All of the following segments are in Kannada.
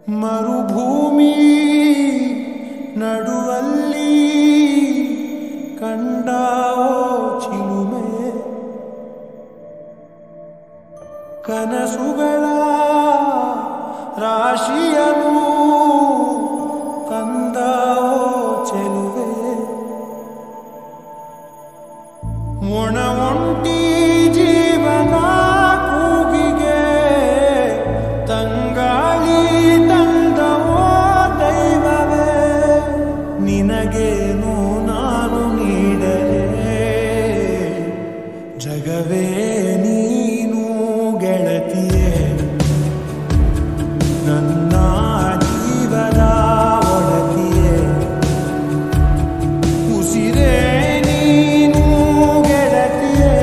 ಮರುಭೂಮಿ ನಡುವಲ್ಲಿ ಕಂಡಾವೋ ಚಿಲುಮೆ ಕನಸುಗಳ ರಾಶಿಯನು ತಂದಾವೋ ಚೆಲುವೆ ಒಣ ಒಂಟಿ ಜೀವನ ಕೂಗಿಗೆ ತಂಗಾಳಿ ತಂದವೋ ದೈವವೇ ನಿನಗೇನು ನಾನು ನೀಡಲೇ ಜಗವೇ ನೀನು ಗೆಳತಿಯೇ ನನ್ನ ಜೀವದ ಒಡತಿಯೇ ಉಸಿರೇ ನೀನು ಗೆಳತಿಯೇ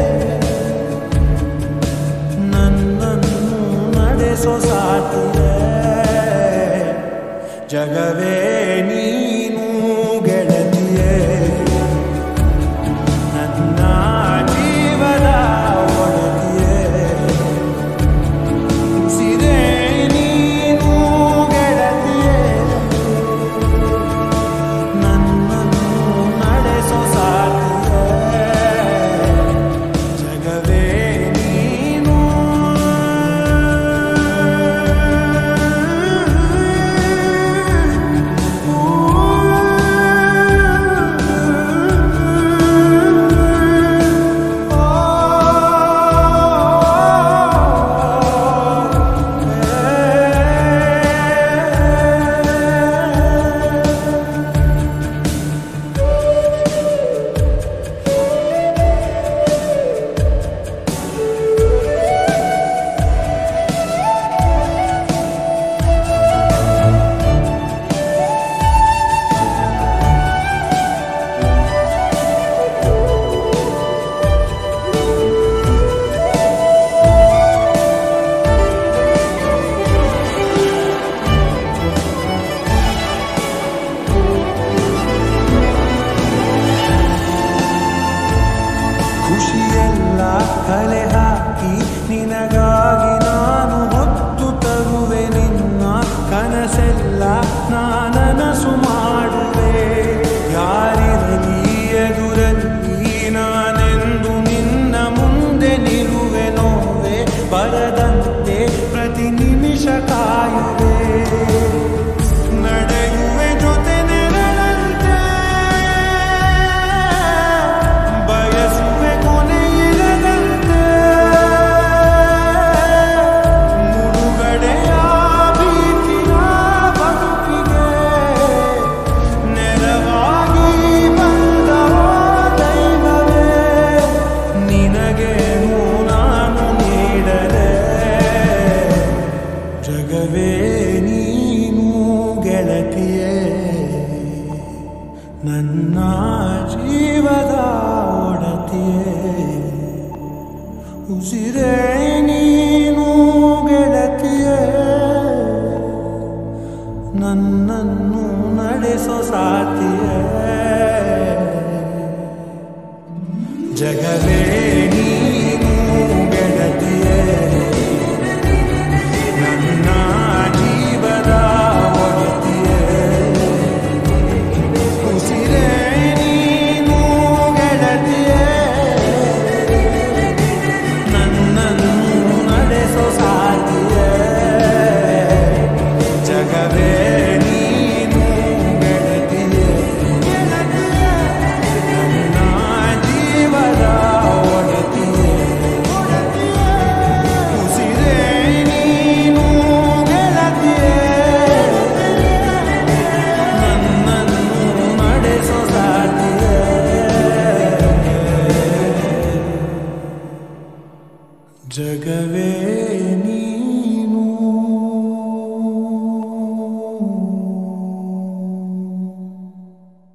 ನನ್ನನ್ನು ನಡೆಸೋ ಸಾತಿಯೇ ಜಗವೇ ನೀನು ಗೆಳತಿಯೇ ನನ್ನ ಜೀವದ ಒಡತಿಯೇ ಉಸಿರೇ ನೀನು ಗೆಳತಿಯೇ ನನ್ನನ್ನು ನಡೆಸೋ ಸಾತಿಯೇ ಜಗವೇ ನೀನು ಖುಷಿಯೆಲ್ಲ ಕಲೆ ಹಾಕಿ ನಿನಗಾಗಿ ನಾನು ಹೊತ್ತು ತರುವೆ ನಿನ್ನ ಕನಸೆಲ್ಲ ನಾನನಸು ಮಾಡುವೆ ಯಾರಿರಲಿ ಎದುರಲ್ಲಿ ನಾನೆಂದು ನಿನ್ನ ಮುಂದೆ ನಿಲ್ಲುವೆ ನೋವೆ ಬರದಂತೆ ಪ್ರತಿ ನಿಮಿಷ ಕಾಯುವೆ ನಡೆಯುವೆ ಜೊತೆ ನೆರಳಂತೆ ಬಯಸುವೆ ಕೊನೆಯಿಲ್ಲದಂತೆ ಮುಳುಗಡೆಯ ಭೀತಿಯ ಬದುಕಿಗೆ ನೆರವಾಗಿ ಬಂದವೋ ದೈವವೇ ನಿನಗೇನು ನಾನು ನೀಡಲೇ ಜಗವೇ ನೀನು ಗೆಳತಿಯೇ ನನ್ನ ಜೀವದ ಒಡತಿಯೇ ಉಸಿರೇ ನೀನು ಗೆಳತಿಯೇ ನನ್ನನ್ನು ನಡೆಸೋ ಸಾತಿಯೇ ಜಗವೇ ನೀನು ಗೆಳತಿಯೇ ನನ್ನ ಜೀವದ ಒಡತಿಯೇ ಉಸಿರೇ ನೀನು ಗೆಳತಿಯೇ ನನ್ನನ್ನು ನಡೆಸೋ ಸಾತಿಯೇ ಜಗವೇ ನೀನು ಗೆಳತಿಯೇ ನನ್ನ ಜೀವದ ಒಡತಿಯೇ ಉಸಿರೇ ನೀನು ಗೆಳತಿಯೇ ನನ್ನನ್ನು ನಡೆಸೋ ಸಾತಿಯೇ ಜಗವೇ ನೀ